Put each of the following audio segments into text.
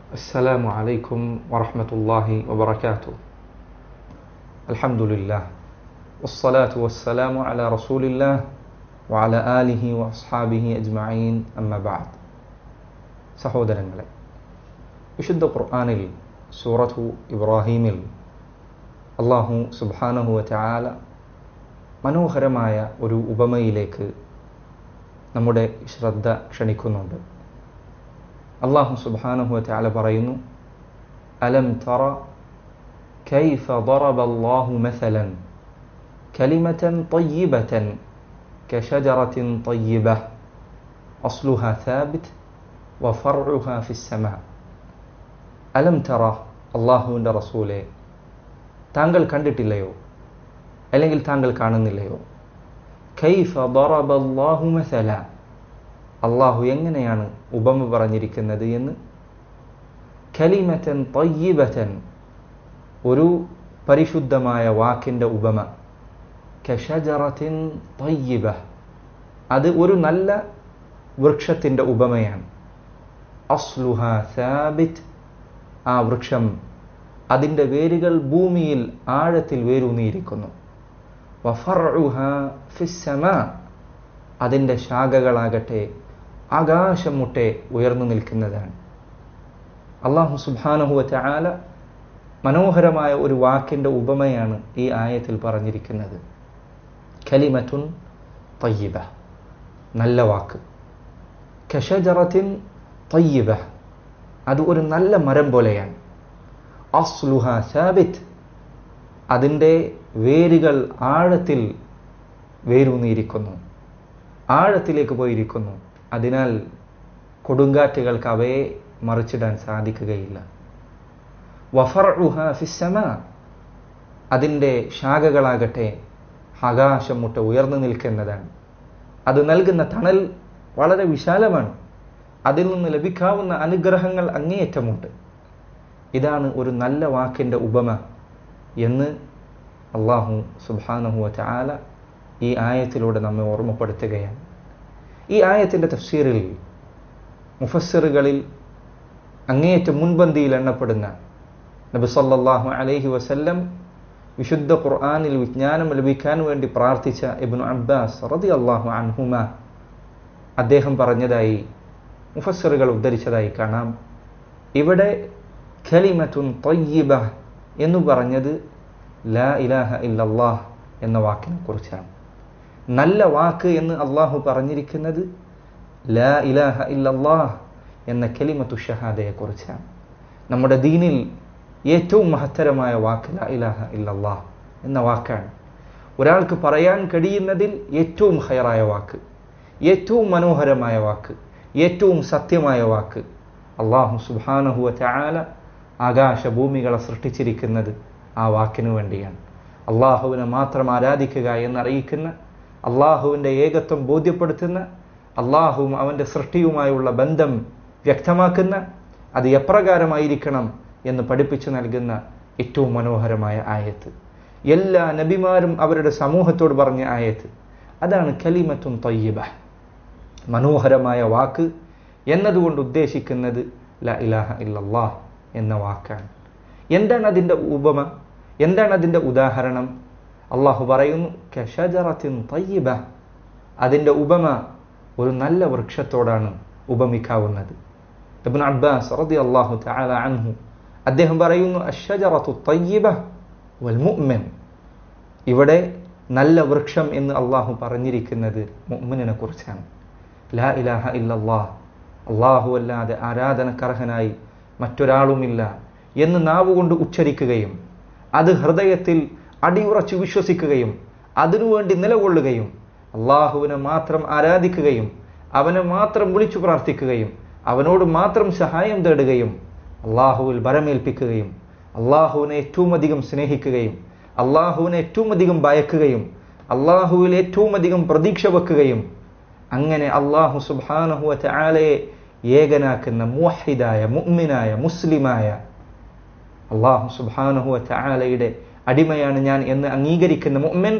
السلام عليكم ورحمة الله وبركاته الحمد لله والصلاة والسلام على رسول الله وعلى آله وأصحابه أجمعين أما بعد സഹോദരങ്ങളെ വിശുദ്ധ ഖുർആാനിൽ സൂറത്തു ഇബ്രാഹീമിൽ അള്ളാഹു സുബാനഹു ചാല മനോഹരമായ ഒരു ഉപമയിലേക്ക് നമ്മുടെ ശ്രദ്ധ ക്ഷണിക്കുന്നുണ്ട് അള്ളാഹു സുബാനഹു ചാല പറയുന്നു അലം തറ كيف ضرب الله مثلا كلمة طيبة كشجرة طيبة أصلها ثابت وفرعها في السماء അലം തറ അള്ളാഹുവിൻ്റെ റസൂലെ താങ്കൾ കണ്ടിട്ടില്ലയോ അല്ലെങ്കിൽ താങ്കൾ കാണുന്നില്ലയോ കൈഫ ദറബല്ലാഹു മസല അള്ളാഹു എങ്ങനെയാണ് ഉപമ പറഞ്ഞിരിക്കുന്നത് എന്ന് കലിമറ്റൻ തയ്യിബറ്റൻ ഒരു പരിശുദ്ധമായ വാക്കിൻ്റെ ഉപമ കഷജറത്തിൻ തയ്യിബ അത് ഒരു നല്ല വൃക്ഷത്തിൻ്റെ ഉപമയാണ് അസ്ലുഹ സാബിറ്റ് ആ വൃക്ഷം അതിൻ്റെ വേരുകൾ ഭൂമിയിൽ ആഴത്തിൽ വേരൂന്നിയിരിക്കുന്നു അതിൻ്റെ ശാഖകളാകട്ടെ ആകാശം മുട്ടെ ഉയർന്നു നിൽക്കുന്നതാണ് അള്ളാഹു സുബാനഹുവ ചാല മനോഹരമായ ഒരു വാക്കിൻ്റെ ഉപമയാണ് ഈ ആയത്തിൽ പറഞ്ഞിരിക്കുന്നത് ഖലിമറ്റുൻ തയ്യിബ നല്ല വാക്ക് കഷജറത്തിൻ തയ്യിബ അത് ഒരു നല്ല മരം പോലെയാണ് അസ്ലുഹ സാബിത്ത് അതിൻ്റെ വേരുകൾ ആഴത്തിൽ വേരൂന്നിയിരിക്കുന്നു ആഴത്തിലേക്ക് പോയിരിക്കുന്നു അതിനാൽ കൊടുങ്കാറ്റുകൾക്ക് അവയെ മറിച്ചിടാൻ സാധിക്കുകയില്ല വഫർഉഹ ഫിസ്സമ അതിൻ്റെ ശാഖകളാകട്ടെ ആകാശം മുട്ട ഉയർന്നു നിൽക്കുന്നതാണ് അത് നൽകുന്ന തണൽ വളരെ വിശാലമാണ് അതിൽ നിന്ന് ലഭിക്കാവുന്ന അനുഗ്രഹങ്ങൾ അങ്ങേയറ്റമുണ്ട് ഇതാണ് ഒരു നല്ല വാക്കിൻ്റെ ഉപമ എന്ന് അള്ളാഹു സുബാനഹു ചാല ഈ ആയത്തിലൂടെ നമ്മെ ഓർമ്മപ്പെടുത്തുകയാണ് ഈ ആയത്തിൻ്റെ തഫ്സീറിൽ മുഫസ്സിറുകളിൽ അങ്ങേയറ്റം മുൻപന്തിയിൽ എണ്ണപ്പെടുന്ന നബി സല്ലാഹു അലൈഹി വസല്ലം വിശുദ്ധ ഖുർആാനിൽ വിജ്ഞാനം ലഭിക്കാൻ വേണ്ടി പ്രാർത്ഥിച്ച ഇബ്നു അബ്ബാസ് റതി അള്ളാഹു അൻഹുമ അദ്ദേഹം പറഞ്ഞതായി മുഫസ്സിറുകൾ ഉദ്ധരിച്ചതായി കാണാം ഇവിടെ ഖലിമത്തുൻ തൊയ്യിബ എന്ന് പറഞ്ഞത് ലാ ഇലാഹ ഇല്ലല്ലാഹ് എന്ന വാക്കിനെ കുറിച്ചാണ് നല്ല വാക്ക് എന്ന് അള്ളാഹു പറഞ്ഞിരിക്കുന്നത് ലാ ഇലാഹ ഇല്ലല്ലാഹ് എന്ന കലിമത്തു ഷഹാദയെ കുറിച്ചാണ് നമ്മുടെ ദീനിൽ ഏറ്റവും മഹത്തരമായ വാക്ക് ലാ ഇലാഹ ഇല്ലല്ലാഹ് എന്ന വാക്കാണ് ഒരാൾക്ക് പറയാൻ കഴിയുന്നതിൽ ഏറ്റവും ഹയറായ വാക്ക് ഏറ്റവും മനോഹരമായ വാക്ക് ഏറ്റവും സത്യമായ വാക്ക് അള്ളാഹു സുബാനഹുവ ചാല ആകാശഭൂമികളെ സൃഷ്ടിച്ചിരിക്കുന്നത് ആ വാക്കിനു വേണ്ടിയാണ് അള്ളാഹുവിനെ മാത്രം ആരാധിക്കുക എന്നറിയിക്കുന്ന അള്ളാഹുവിൻ്റെ ഏകത്വം ബോധ്യപ്പെടുത്തുന്ന അള്ളാഹുവും അവൻ്റെ സൃഷ്ടിയുമായുള്ള ബന്ധം വ്യക്തമാക്കുന്ന അത് എപ്രകാരമായിരിക്കണം എന്ന് പഠിപ്പിച്ചു നൽകുന്ന ഏറ്റവും മനോഹരമായ ആയത്ത് എല്ലാ നബിമാരും അവരുടെ സമൂഹത്തോട് പറഞ്ഞ ആയത്ത് അതാണ് കലിമത്തും തൊയ്യബ മനോഹരമായ വാക്ക് എന്നതുകൊണ്ട് ഉദ്ദേശിക്കുന്നത് ല ഇലാഹ ഇല്ലല്ലാഹ് എന്ന വാക്കാണ് എന്താണ് അതിൻ്റെ ഉപമ എന്താണ് അതിൻ്റെ ഉദാഹരണം അള്ളാഹു പറയുന്നു കഷജറത്തിൻ തയ്യബ അതിൻ്റെ ഉപമ ഒരു നല്ല വൃക്ഷത്തോടാണ് ഉപമിക്കാവുന്നത് ഇബ്ൻ അബ്ബാസ് റതി അള്ളാഹു തആല അൻഹു അദ്ദേഹം പറയുന്നു അഷജറത്തു തയ്യബ വൽ മുഅ്മിൻ ഇവിടെ നല്ല വൃക്ഷം എന്ന് അള്ളാഹു പറഞ്ഞിരിക്കുന്നത് മുഅ്മിനെ കുറിച്ചാണ് ലാ ഇലാഹ ഇല്ലല്ലാഹ് അള്ളാഹു അല്ലാതെ ആരാധനക്കർഹനായി മറ്റൊരാളുമില്ല എന്ന് നാവുകൊണ്ട് ഉച്ചരിക്കുകയും അത് ഹൃദയത്തിൽ അടിയുറച്ച് വിശ്വസിക്കുകയും അതിനുവേണ്ടി നിലകൊള്ളുകയും അള്ളാഹുവിനെ മാത്രം ആരാധിക്കുകയും അവനെ മാത്രം വിളിച്ചു പ്രാർത്ഥിക്കുകയും അവനോട് മാത്രം സഹായം തേടുകയും അള്ളാഹുവിൽ ബരമേൽപ്പിക്കുകയും അള്ളാഹുവിനെ ഏറ്റവും അധികം സ്നേഹിക്കുകയും അള്ളാഹുവിനെ ഏറ്റവും അധികം ഭയക്കുകയും അള്ളാഹുവിൽ ഏറ്റവും അധികം പ്രതീക്ഷ വെക്കുകയും അങ്ങനെ അള്ളാഹു സുബാനഹുവ ചാലയെ ഏകനാക്കുന്ന മുഹിദായ മുഅ്മിനായ മുസ്ലിമായ അള്ളാഹു സുബാനഹുവ ചാലയുടെ അടിമയാണ് ഞാൻ എന്ന് അംഗീകരിക്കുന്ന മുഅ്മിൻ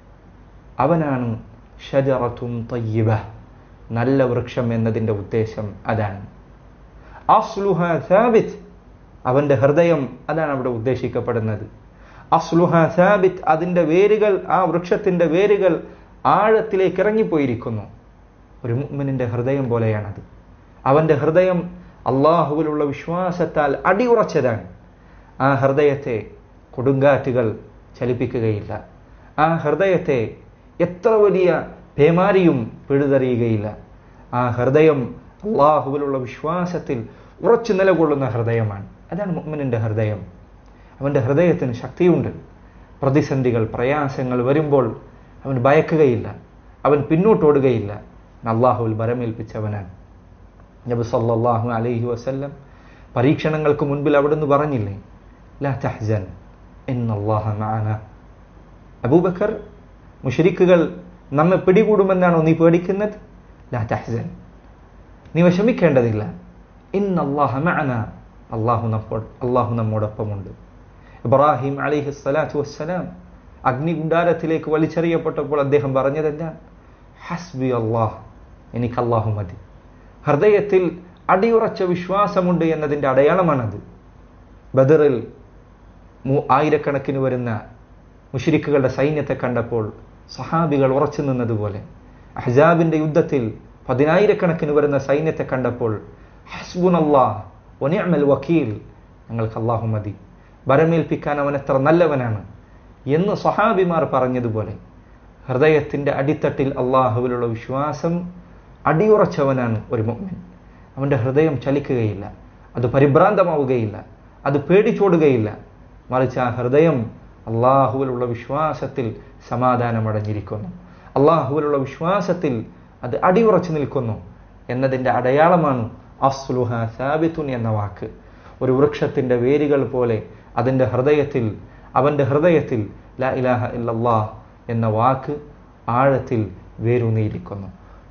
അവനാണ് ഷജറത്തും തയ്യിബ നല്ല വൃക്ഷം എന്നതിൻ്റെ ഉദ്ദേശം അതാണ് അസ്ലുഹ സാബിത്ത് അവന്റെ ഹൃദയം അതാണ് അവിടെ ഉദ്ദേശിക്കപ്പെടുന്നത് അസ്ലുഹ സാബിത്ത് അതിന്റെ വേരുകൾ ആ വൃക്ഷത്തിന്റെ വേരുകൾ ആഴത്തിലേക്ക് ഇറങ്ങിപ്പോയിരിക്കുന്നു ഒരു മുഅ്മിനിന്റെ ഹൃദയം പോലെയാണത് അവന്റെ ഹൃദയം അള്ളാഹുവിലുള്ള വിശ്വാസത്താൽ അടിയുറച്ചതാണ് ആ ഹൃദയത്തെ കൊടുങ്കാറ്റുകൾ ചലിപ്പിക്കുകയില്ല ആ ഹൃദയത്തെ എത്ര വലിയ പേമാരിയും പിഴുതെറിയുകയില്ല ആ ഹൃദയം അള്ളാഹുവിലുള്ള വിശ്വാസത്തിൽ ഉറച്ചു നിലകൊള്ളുന്ന ഹൃദയമാണ് അതാണ് മുഅ്മിനിന്റെ ഹൃദയം അവന്റെ ഹൃദയത്തിന് ശക്തിയുണ്ട് പ്രതിസന്ധികൾ പ്രയാസങ്ങൾ വരുമ്പോൾ അവൻ ഭയക്കുകയില്ല അവൻ പിന്നോട്ടോടുകയില്ല അള്ളാഹുവിൽ ബരമേൽപ്പിച്ചവനാണ് നബി സല്ലല്ലാഹു അലൈഹി വസല്ലം പരീക്ഷണങ്ങൾക്ക് മുൻപിൽ അവിടുന്ന് പറഞ്ഞില്ലേ ലാ തഹ്സൻ ഇന്നല്ലാഹ മഅന അബൂബക്കർ മുഷരിക്കുകൾ നമ്മെ പിടികൂടുമെന്നാണോ നീ പേടിക്കുന്നത് ലാ തഹ്സൻ നീ വിഷമിക്കേണ്ടതില്ല ഇന്നല്ലാഹ മഅന അള്ളാഹു നമ്മോ അള്ളാഹു നമ്മോടൊപ്പമുണ്ട് ഇബ്രാഹിം അലിഹി സ്വലാത്തു വസ്സലാം അഗ്നികുണ്ടാരത്തിലേക്ക് വലിച്ചെറിയപ്പെട്ടപ്പോൾ അദ്ദേഹം പറഞ്ഞതെന്താ ഹസ്ബി അള്ളാഹ് എനിക്ക് അള്ളാഹു മതി ഹൃദയത്തിൽ അടിയുറച്ച വിശ്വാസമുണ്ട് എന്നതിൻ്റെ അടയാളമാണത് ബദറിൽ ആയിരക്കണക്കിന് വരുന്ന മുഷിരിക്കുകളുടെ സൈന്യത്തെ കണ്ടപ്പോൾ സഹാബികൾ ഉറച്ചു നിന്നതുപോലെ അഹ്ജാബിന്റെ യുദ്ധത്തിൽ പതിനായിരക്കണക്കിന് വരുന്ന സൈന്യത്തെ കണ്ടപ്പോൾ ഹസ്ബുൻ അള്ളാഹ് ഒനിഅമൽ വക്കീൽ ഞങ്ങൾക്ക് അള്ളാഹു മതി വരമേൽപ്പിക്കാൻ അവൻ എത്ര നല്ലവനാണ് എന്ന് സഹാബിമാർ പറഞ്ഞതുപോലെ ഹൃദയത്തിന്റെ അടിത്തട്ടിൽ അള്ളാഹുവിലുള്ള വിശ്വാസം അടിയുറച്ചവനാണ് ഒരു മുഅ്മിൻ അവന്റെ ഹൃദയം ചലിക്കുകയില്ല അത് പരിഭ്രാന്തമാവുകയില്ല അത് പേടിച്ചോടുകയില്ല മറിച്ച് ആ ഹൃദയം അള്ളാഹുവിലുള്ള വിശ്വാസത്തിൽ സമാധാനമടഞ്ഞിരിക്കുന്നു അള്ളാഹുവിലുള്ള വിശ്വാസത്തിൽ അത് അടിയുറച്ചു നിൽക്കുന്നു എന്നതിൻ്റെ അടയാളമാണ് അസ്ലുഹ സാബിത്തുൻ എന്ന വാക്ക് ഒരു വൃക്ഷത്തിൻ്റെ വേരുകൾ പോലെ അതിൻ്റെ ഹൃദയത്തിൽ അവൻ്റെ ഹൃദയത്തിൽ ലാ ഇലാഹ ഇല്ലല്ലാഹ് എന്ന വാക്ക് ആഴത്തിൽ വേരൂന്നിയിരിക്കുന്നു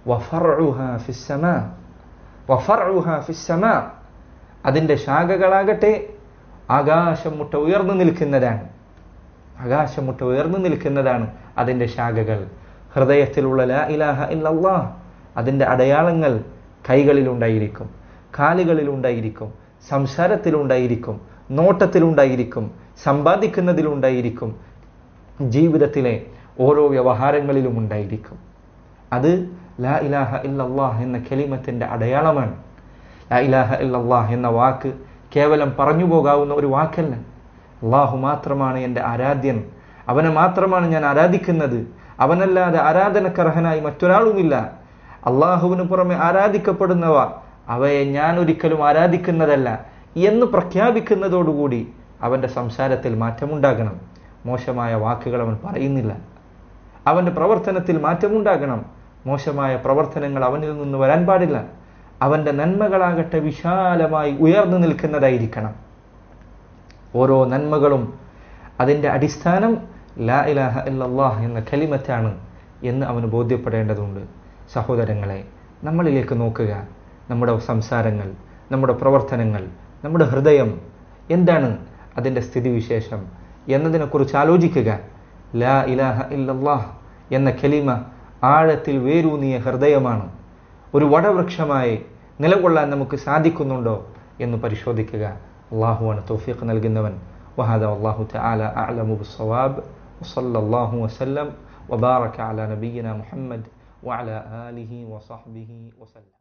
അതിൻ്റെ ശാഖകളാകട്ടെ ആകാശം മുട്ട ഉയർന്നു നിൽക്കുന്നതാണ് ആകാശം മുട്ട ഉയർന്നു നിൽക്കുന്നതാണ് അതിൻ്റെ ശാഖകൾ ഹൃദയത്തിലുള്ള ലാ ഇലാഹ ഇല്ലല്ലാഹ് അതിൻ്റെ അടയാളങ്ങൾ കൈകളിലുണ്ടായിരിക്കും കാലുകളിലുണ്ടായിരിക്കും സംസാരത്തിലുണ്ടായിരിക്കും നോട്ടത്തിലുണ്ടായിരിക്കും സമ്പാദിക്കുന്നതിലുണ്ടായിരിക്കും ജീവിതത്തിലെ ഓരോ വ്യവഹാരങ്ങളിലും ഉണ്ടായിരിക്കും അത് ലാ ഇലാഹ ഇല്ലല്ലാഹ് എന്ന കെലിമത്തിൻ്റെ അടയാളമാണ് ലാ ഇലാഹ ഇല്ലല്ലാഹ് എന്ന വാക്ക് കേവലം പറഞ്ഞു പോകാവുന്ന ഒരു വാക്കല്ല അള്ളാഹു മാത്രമാണ് എൻ്റെ ആരാധ്യൻ അവനെ മാത്രമാണ് ഞാൻ ആരാധിക്കുന്നത് അവനല്ലാതെ ആരാധനക്കർഹനായി മറ്റൊരാളുമില്ല അള്ളാഹുവിന് പുറമെ ആരാധിക്കപ്പെടുന്നവ അവയെ ഞാൻ ഒരിക്കലും ആരാധിക്കുന്നതല്ല എന്ന് പ്രഖ്യാപിക്കുന്നതോടുകൂടി അവൻ്റെ സംസാരത്തിൽ മാറ്റമുണ്ടാകണം മോശമായ വാക്കുകൾ അവൻ പറയുന്നില്ല അവൻ്റെ പ്രവർത്തനത്തിൽ മാറ്റമുണ്ടാകണം മോശമായ പ്രവർത്തനങ്ങൾ അവനിൽ നിന്ന് വരാൻ പാടില്ല അവൻ്റെ നന്മകളാകട്ടെ വിശാലമായി ഉയർന്നു നിൽക്കുന്നതായിരിക്കണം ഓരോ നന്മകളും അതിൻ്റെ അടിസ്ഥാനം ലാ ഇലാഹ ഇല്ലല്ലാഹ് എന്ന കലിമത്താണ് എന്ന് അവന് ബോധ്യപ്പെടേണ്ടതുണ്ട് സഹോദരങ്ങളെ നമ്മളിലേക്ക് നോക്കുക നമ്മുടെ സംസാരങ്ങൾ നമ്മുടെ പ്രവർത്തനങ്ങൾ നമ്മുടെ ഹൃദയം എന്താണ് അതിൻ്റെ സ്ഥിതിവിശേഷം എന്നതിനെക്കുറിച്ച് ആലോചിക്കുക ലാ ഇലാഹ ഇല്ലല്ലാഹ് എന്ന കലിമ ആഴത്തിൽ വേരൂന്നിയ ഹൃദയമാണ് ഒരു വടവൃക്ഷമായി നിലകൊള്ളാൻ നമുക്ക് സാധിക്കുന്നുണ്ടോ എന്ന് പരിശോധിക്കുക അള്ളാഹുവാണ് തൗഫീഖ് നൽകുന്നവൻ وهذا والله تعالى أعلم بالصواب وصلى الله وسلم وبارك على نبينا محمد وعلى آله وصحبه وسلم